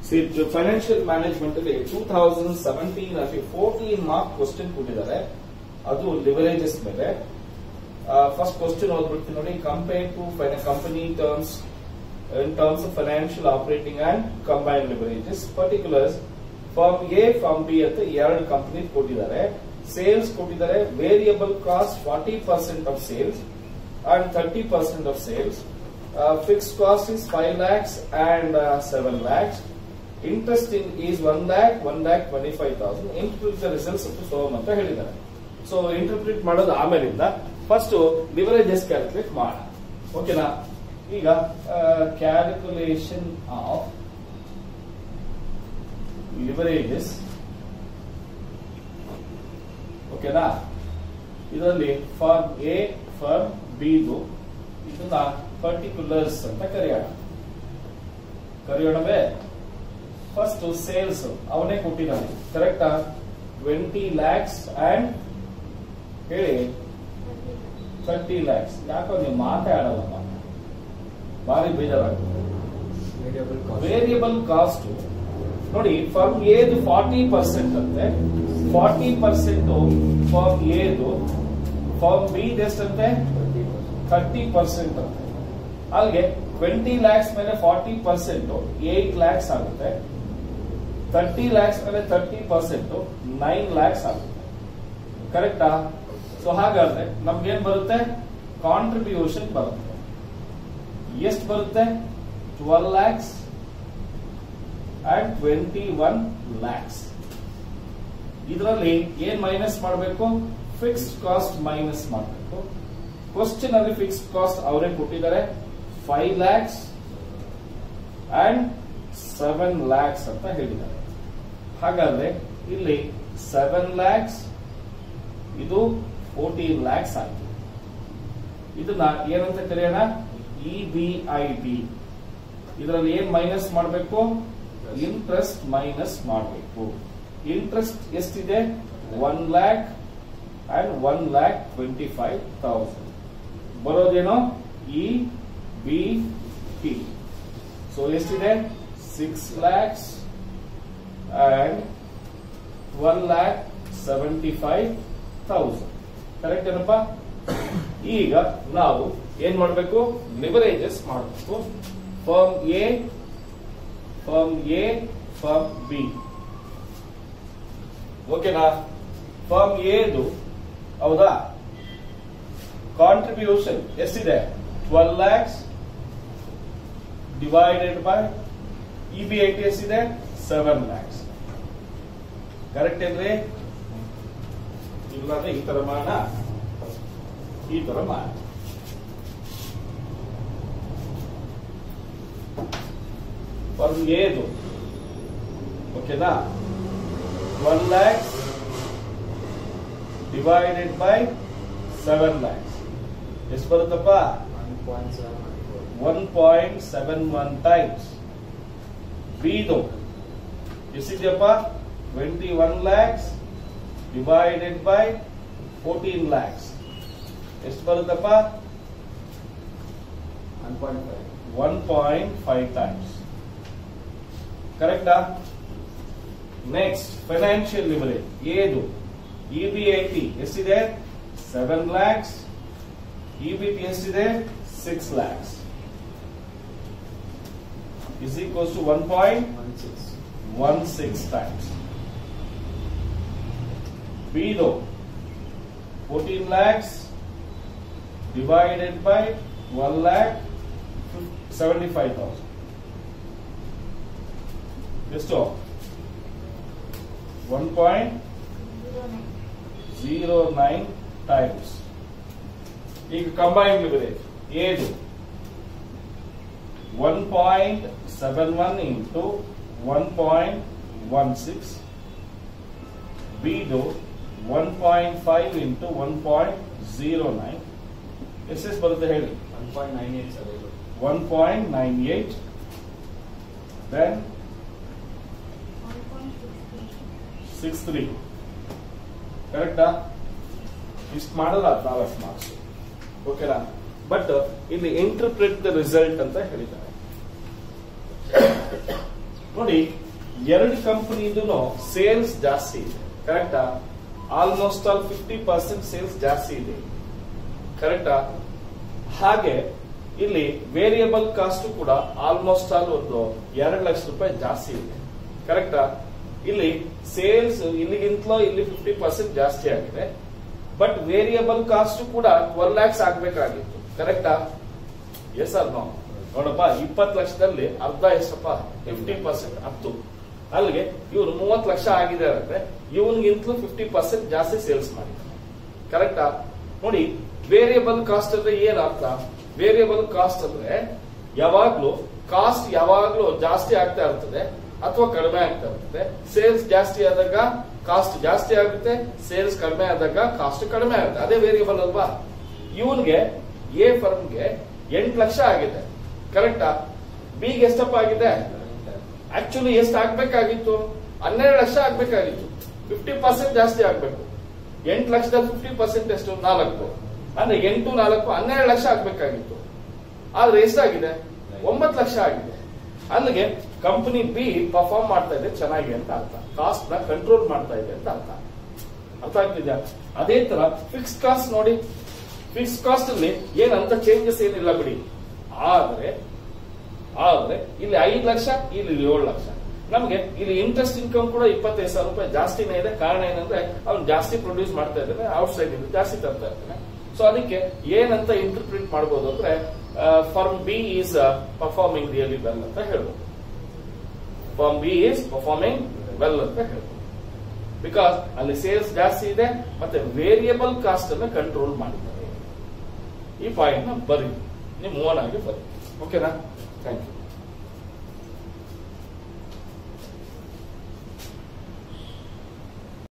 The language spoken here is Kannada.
ಫೈನಾನ್ಷಿಯಲ್ ಮ್ಯಾನೇಜ್ಮೆಂಟ್ ಅಲ್ಲಿ ಟೂ ತೌಸಂಡ್ ಸೆವೆಂಟೀನ್ ಅಲ್ಲಿ ಫೋರ್ಟೀನ್ ಮಾರ್ಕ್ ಕ್ವಶನ್ ಕೊಟ್ಟಿದ್ದಾರೆ ಅದು ಲಿವರೇಜಸ್ ಮೇಲೆ ಫಸ್ಟ್ ಕ್ವಶನ್ ಓದ್ಬಿಡ್ತೀನಿ ನೋಡಿ compare to company terms in terms of financial operating and combine leverages particulars form A form B ಅಂತ ಎರಡು ಕಂಪನಿ ಕೊಟ್ಟಿದ್ದಾರೆ ಸೇಲ್ಸ್ ಕೊಟ್ಟಿದ್ದಾರೆ variable cost forty percent of sales and thirty percent of sales fixed cost is five lakhs and seven lakhs interest in is one lakh one lakh twenty five thousand interpret the results of firm ಅಂತ ಹೇಳಿದ್ದಾರೆ ಸೊ ಇಂಟರ್ಪ್ರಿಟ್ ಮಾಡೋದು ಆಮೇಲಿಂದ ಫಸ್ಟ್ ಲಿವರೇಜಸ್ ಕ್ಯಾಲ್ಕುಲೇಟ್ ಮಾಡೋಣ ಓಕೆನಾ ಈಗ ಕ್ಯಾಲ್ಕುಲೇಷನ್ ಆಫ್ ಲಿವರೇಜಸ್ ಓಕೆನಾ ಇದರಲ್ಲಿ ಫಾರ್ಮ್ ಎ ಫಾರ್ಮ್ ಬಿದು ಇದನ್ನ ಪರ್ಟಿಕ್ಯುಲರ್ಸ್ ಅಂತ ಕರೆಯೋಣ ಕರೆಯೋಣವೇ ಫಸ್ಟ್ ಸೇಲ್ಸ್ ಅವನೇ ಕೊಟ್ಟಿದ್ದಾನೆ ಕರೆಕ್ಟಾ ಟ್ವೆಂಟಿ ಲ್ಯಾಕ್ಸ್ ಅಂಡ್ ಹೇಳಿ ಥರ್ಟಿ ಲ್ಯಾಕ್ಸ್ ಯಾಕೋ ನೀವು ಮಾತಾಡಲ್ಲಪ್ಪ ಭಾರಿ ಬೇಜಾರಾಗುತ್ತೆ ವೇರಿಯಬಲ್ ಕಾಸ್ಟ್ ವೇರಿಯಬಲ್ ಕಾಸ್ಟ್ ನೋಡಿ ಫಾರ್ಮ್ ಎದು ಫಾರ್ಟಿ ಪರ್ಸೆಂಟ್ ಅಂತೆ ಫಾರ್ಟಿ ಪರ್ಸೆಂಟ್ ಫಾರ್ಮ್ ಎದು ಫಾರ್ಮ್ ಬಿ ಎಷ್ಟಂತೆ ಥರ್ಟಿ ಪರ್ಸೆಂಟ್ ಅಂತೆ ಅಲ್ಲಿಗೆ ಟ್ವೆಂಟಿ ಲ್ಯಾಕ್ಸ್ ಮೇಲೆ ಫಾರ್ಟಿ ಪರ್ಸೆಂಟ್ ಏಟ್ ಲ್ಯಾಕ್ಸ್ ಆಗುತ್ತೆ ತರ್ಟಿ ಲ್ಯಾಕ್ಸ್ ಮೇಲೆ ತರ್ಟಿ ಪರ್ಸೆಂಟ್ ನೈನ್ ಲ್ಯಾಕ್ಸ್ ಆಗುತ್ತೆ ಕರೆಕ್ಟಾ ಸೊ ಹಾಗಾದ್ರೆ ನಮ್ಗೇನ್ ಬರುತ್ತೆ ಕಾಂಟ್ರಿಬ್ಯೂಷನ್ ಬರುತ್ತೆ ಎಷ್ಟು ಬರುತ್ತೆ twelve lakhs and twenty one lakhs ಇದರಲ್ಲಿ ಏನ್ ಮೈನಸ್ ಮಾಡಬೇಕು ಫಿಕ್ಸ್ಡ್ ಕಾಸ್ಟ್ ಮೈನಸ್ ಮಾಡಬೇಕು ಕ್ವಶನ್ ಅಲ್ಲಿ ಫಿಕ್ಸ್ಡ್ ಕಾಸ್ಟ್ ಅವರೇ ಕೊಟ್ಟಿದ್ದಾರೆ five lakhs and seven lakhs ಅಂತ ಹೇಳಿದ್ದಾರೆ ಹಾಗಾದ್ರೆ ಇಲ್ಲಿ ಸೆವೆನ್ ಲ್ಯಾಕ್ಸ್ ಇದು ಫೋರ್ಟೀನ್ ಲ್ಯಾಕ್ಸ್ ಆಯ್ತು ಇದನ್ನ ಏನಂತ ಕರೆಯೋಣ ಇ ಬಿ ಐ ಟಿ ಇದರಲ್ಲಿ ಏನ್ ಮೈನಸ್ ಮಾಡಬೇಕು ಇಂಟ್ರೆಸ್ಟ್ ಮೈನಸ್ ಮಾಡಬೇಕು ಇಂಟ್ರೆಸ್ಟ್ ಎಷ್ಟಿದೆ one lakh and one lakh twenty five thousand ಬರೋದೇನೋ ಇ ಬಿ ಟಿ ಸೊ ಎಷ್ಟಿದೆ six lakhs and one lakh seventy five thousand correct ಏನಪ್ಪ ಈಗ ನಾವು ಏನ್ ಮಾಡಬೇಕು ಲಿವರೇಜಸ್ ಮಾಡಬೇಕು firm A firm A firm B ಓಕೆನಾ ಫರ್ಮ್ ಎದು ಹೌದಾ ಕಾಂಟ್ರಿಬ್ಯೂಷನ್ ಎಷ್ಟಿದೆ twelve lakhs divided by E B I T ಎಷ್ಟಿದೆ ಸೆವೆನ್ ಲ್ಯಾಕ್ಸ್ ಕರೆಕ್ಟ್ ಏನ್ರಿ ಇಲ್ಲಾಂದ್ರೆ ಈ ತರ ಮಾಡೋಣ ಈ ತರ ಮಾಡ ಫರ್ಮ್ ಎದು ಓಕೆನಾ one lakhs divided by seven lakhs ಎಷ್ಟು ಬರುತ್ತಪ್ಪ one point seven one point seven one times ಬಿದು ಎಷ್ಟಿದೆಯಪ್ಪ twenty one lakhs divided by fourteen lakhs ಎಷ್ಟು ಬರುತ್ತಪ್ಪ one point five one point five times ಕರೆಕ್ಟಾ ನೆಕ್ಸ್ಟ್ ಫೈನಾನ್ಷಿಯಲ್ ಲಿವರೇಜ್ ಏದು ಇ ಬಿ ಐ ಟಿ ಎಷ್ಟಿದೆ seven lakhs E B T ಎಷ್ಟಿದೆ six lakhs is equals to one point one six one six times ಬಿದು fourteen lakhs divided by one lakh seventy five thousand ಎಷ್ಟು one point zero nine times ಈಗ ಕಂಬೈನ್ ಲಿವರೇಜ್ ಏದು one point seven one into one point one six ಬಿದು one point five into one point zero nine ಎಷ್ಟೆಷ್ಟು ಬರುತ್ತೆ ಹೇಳಿ one point nine eight sir ಇದು one point nine eight then six three ಕರೆಕ್ಟಾ ಇಷ್ಟು ಮಾಡಿದ್ರೆ ಹದಿನಾಲ್ಕು ಮಾರ್ಕ್ಸ್ ಓಕೆನಾ ಬಟ್ ಇಲ್ಲಿ ಇಂಟರ್ಪ್ರಿಟ್ ದ ರಿಸಲ್ಟ್ ಅಂತ ಹೇಳಿದ್ದಾರೆ ನೋಡಿ ಎರಡು ಕಂಪನಿದು ಸೇಲ್ಸ್ ಜಾಸ್ತಿ ಇದೆ ಕರೆಕ್ಟಾ almost all fifty percent sales ಜಾಸ್ತಿ ಇದೆ ಕರೆಕ್ಟಾ ಹಾಗೆ ಇಲ್ಲಿ ವೇರಿಯಬಲ್ ಕಾಸ್ಟ್ ಕೂಡ ಆಲ್ಮೋಸ್ಟ್ ಆಲ್ ಒಂದು ಎರಡು ಲಕ್ಷ ರೂಪಾಯಿ ಜಾಸ್ತಿ ಇದೆ ಕರೆಕ್ಟಾ ಇಲ್ಲಿ ಸೇಲ್ಸ್ ಇಲ್ಲಿಗಿಂತಲೂ ಇಲ್ಲಿ ಫಿಫ್ಟಿ ಪರ್ಸೆಂಟ್ ಜಾಸ್ತಿ ಆಗಿದೆ ಬಟ್ ವೇರಿಯಬಲ್ ಕಾಸ್ಟ್ ಕೂಡ ಟ್ವೆಲ್ ಲ್ಯಾಕ್ಸ್ ಆಗ್ಬೇಕಾಗಿತ್ತು ಕರೆಕ್ಟಾ ಎಸ್ ಆರ್ ನೋ ನೋಡಪ್ಪ ಇಪ್ಪತ್ತು ಲಕ್ಷದಲ್ಲಿ ಅರ್ಧ ಎಷ್ಟಪ್ಪ ಫಿಫ್ಟಿ ಪರ್ಸೆಂಟ್ ಹತ್ತು ಅಲ್ಲಿಗೆ ಇವ್ರು ಮೂವತ್ತು ಲಕ್ಷ ಆಗಿದೆ ಅಂದ್ರೆ ಇವನ್ಗಿಂತಲೂ ಫಿಫ್ಟಿ ಪರ್ಸೆಂಟ್ ಜಾಸ್ತಿ ಸೇಲ್ಸ್ ಮಾಡಿದ್ದಾರೆ ಕರೆಕ್ಟಾ ನೋಡಿ ವೇರಿಯಬಲ್ ಕಾಸ್ಟ್ ಅಂದ್ರೆ ಏನ್ ಅರ್ಥ ವೇರಿಯಬಲ್ ಕಾಸ್ಟ್ ಅಂದ್ರೆ ಯಾವಾಗ್ಲೂ ಕಾಸ್ಟ್ ಯಾವಾಗ್ಲೂ ಜಾಸ್ತಿ ಆಗ್ತಾ ಇರ್ತದೆ ಅಥವಾ ಕಡಿಮೆ ಆಗ್ತಾ ಇರ್ತದೆ ಸೇಲ್ಸ್ ಜಾಸ್ತಿ ಆದಾಗ ಕಾಸ್ಟ್ ಜಾಸ್ತಿ ಆಗುತ್ತೆ ಸೇಲ್ಸ್ ಕಡಿಮೆ ಆದಾಗ ಕಾಸ್ಟ್ ಕಡಿಮೆ ಆಗುತ್ತೆ ಅದೇ ವೇರಿಯಬಲ್ ಅಲ್ವಾ ಇವನ್ಗೆ ಎ ಫರ್ಮ್ಗೆ ಎಂಟು ಲಕ್ಷ ಆಗಿದೆ ಕರೆಕ್ಟಾ ಬಿಗೆ ಎಷ್ಟಪ್ಪ ಆಗಿದೆ ಆಕ್ಚುಲಿ ಎಷ್ಟು ಆಗ್ಬೇಕಾಗಿತ್ತು ಹನ್ನೆರಡು ಲಕ್ಷ ಆಗ್ಬೇಕಾಗಿತ್ತು ಫಿಫ್ಟಿ ಪರ್ಸೆಂಟ್ ಜಾಸ್ತಿ ಆಗ್ಬೇಕು ಎಂಟು ಲಕ್ಷದಲ್ಲಿ ಫಿಫ್ಟಿ ಪರ್ಸೆಂಟ್ ಎಷ್ಟು ನಾಲ್ಕು ಅಂದ್ರೆ ಎಂಟು ನಾಲ್ಕು ಹನ್ನೆರಡು ಲಕ್ಷ ಆಗ್ಬೇಕಾಗಿತ್ತು ಆದ್ರೆ ಎಷ್ಟಾಗಿದೆ ಒಂಬತ್ತು ಲಕ್ಷ ಆಗಿದೆ ಅಲ್ಲಿಗೆ ಕಂಪನಿ ಬಿ ಪರ್ಫಾರ್ಮ್ ಮಾಡ್ತಾ ಇದೆ ಚೆನ್ನಾಗಿ ಅಂತ ಅರ್ಥ ಕಾಸ್ಟ್ ನ ಕಂಟ್ರೋಲ್ ಮಾಡ್ತಾ ಇದೆ ಅಂತ ಅರ್ಥ ಅರ್ಥ ಆಗ್ತಿದ್ಯಾ ಅದೇ ತರ ಫಿಕ್ಸ್ ಕಾಸ್ಟ್ ನೋಡಿ ಫಿಕ್ಸ್ ಕಾಸ್ಟ್ ಅಲ್ಲಿ ಏನಂತ ಚೇಂಜಸ್ ಏನಿಲ್ಲ ಬಿಡಿ ಆದ್ರೆ ಆದ್ರೆ ಇಲ್ಲಿ ಐದು ಲಕ್ಷ ಇಲ್ಲಿ ಏಳು ಲಕ್ಷ ನಮಗೆ ಇಲ್ಲಿ ಇಂಟ್ರೆಸ್ಟ್ ಇನ್ಕಮ್ ಕೂಡ ಇಪ್ಪತ್ತೈದು ಸಾವಿರ ರೂಪಾಯಿ ಜಾಸ್ತಿನೇ ಇದೆ ಕಾರಣ ಏನಂದ್ರೆ ಅವ್ನು ಜಾಸ್ತಿ ಪ್ರೊಡ್ಯೂಸ್ ಮಾಡ್ತಾ ಇದ್ದಾನೆ ಔಟ್ ಸೈಡ್ ಇಂದ ಜಾಸ್ತಿ ತರ್ತಾ ಇದ್ದಾನೆ ಸೊ ಅದಕ್ಕೆ ಏನಂತ ಇಂಟರ್ಪ್ರಿಟ್ ಮಾಡಬಹುದು ಅಂದ್ರೆ firm B is performing really well ಅಂತ ಹೇಳ್ಬೋದು firm B is performing well ಅಂತ ಹೇಳ್ಬೋದು ಬಿಕಾಸ್ ಅಲ್ಲಿ ಸೇಲ್ಸ್ ಜಾಸ್ತಿ ಇದೆ ಮತ್ತೆ ವೇರಿಯಬಲ್ ಕಾಸ್ಟ್ ಅನ್ನ ಕಂಟ್ರೋಲ್ ಮಾಡಿದ್ದಾರೆ ಈ ಪಾಯಿಂಟ್ ನ ಬರೀ ನೀವು ಮೂವನ್ ಆಗಿ ಬರೀ ಓಕೆನಾ ಥ್ಯಾಂಕ್ ಯು